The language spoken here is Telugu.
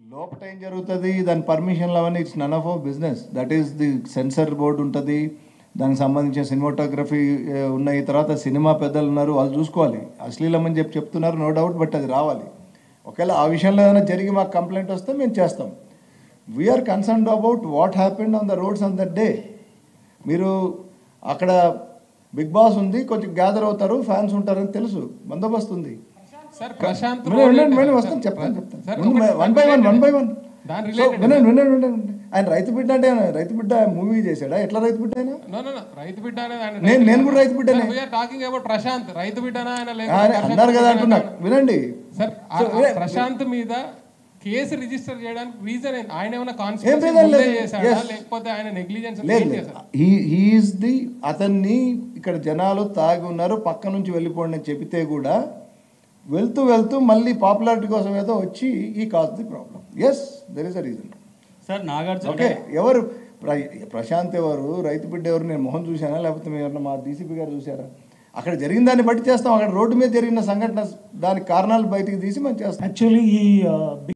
లోపల ఏం జరుగుతుంది దాని పర్మిషన్లు అవన్నీ it's none of our business that is the censor board ఉంటుంది దానికి సంబంధించిన సినిమాటోగ్రఫీ ఉన్నాయి తర్వాత సినిమా పెద్దలు ఉన్నారు వాళ్ళు చూసుకోవాలి అశ్లీలం అని చెప్పి చెప్తున్నారు నో డౌట్ బట్ అది రావాలి ఒకవేళ ఆ విషయంలో ఏదైనా జరిగి మాకు కంప్లైంట్ వస్తే మేము చేస్తాం we're concerned about what happened on the roads on that day మీరు అక్కడ బిగ్ బాస్ ఉంది కొంచెం గ్యాదర్ అవుతారు ఫ్యాన్స్ ఉంటారని తెలుసు బందోబస్తు ఉంది సార్ ప్రశాంత్ వినండి, వినండి, వినండి, వస్తాను చెప్తాను చెప్తాను సార్, ముందు ఒకటి- one by one one by one దాని సో, related వినండి వినండి వినండి ఆయన రైతు బిడ్డ అంటే ఆయన రైతు బిడ్డ మూవీ చేశాడా ఎట్లా రైతు బిడ్డ ఆయన No, no, no. రైతు బిడ్డ అనేది ఆయన నేను నేను కూడా రైతు బిడ్డనే టాకింగ్ అబౌట్ ప్రశాంత్ రైతు బిడ్డనా ఆయన లేకపోతే ఆయన ప్రశాంత్ అన్నారు కదా బిడ్డనా? అంటున్నా వినండి సార్ ఆ- ఆ ప్రశాంత్ మీద కేసు రిజిస్టర్ చేయడానికి రీజన్ ఆయన ఏమైనా reason కాన్స్పిరసీ లేదు. చేశాడా Yes. లేకపోతే ఆయన నెగ్లిజెన్స్ లేదు లేదు హీఈస్ ది అతన్ని ఇక్కడ జనాలు తాగి ఉన్నారు పక్క నుంచి వెళ్ళిపోండి అని చెబితే కూడా వెళ్తూ వెళ్తూ మళ్ళీ పాపులారిటీ కోసం ఏదో వచ్చి ఈ cause the problem is there is a reason sir Nagarjuna okay ఎవరు ప్ర- ప్రశాంత్ ఎవరు రైతు బిడ్డ ఎవరు నేను మొహం చూశానా లేకపోతే మీరు ఎవరన్నా మా డీసీపీ గారు చూసారా అక్కడ జరిగిన దాన్ని బట్టి చేస్తాం అక్కడ రోడ్డు మీద జరిగిన సంఘటన దానికి కారణాలు బయటికి తీసి మనం చేస్తాం యాక్చువల్లీ ఈ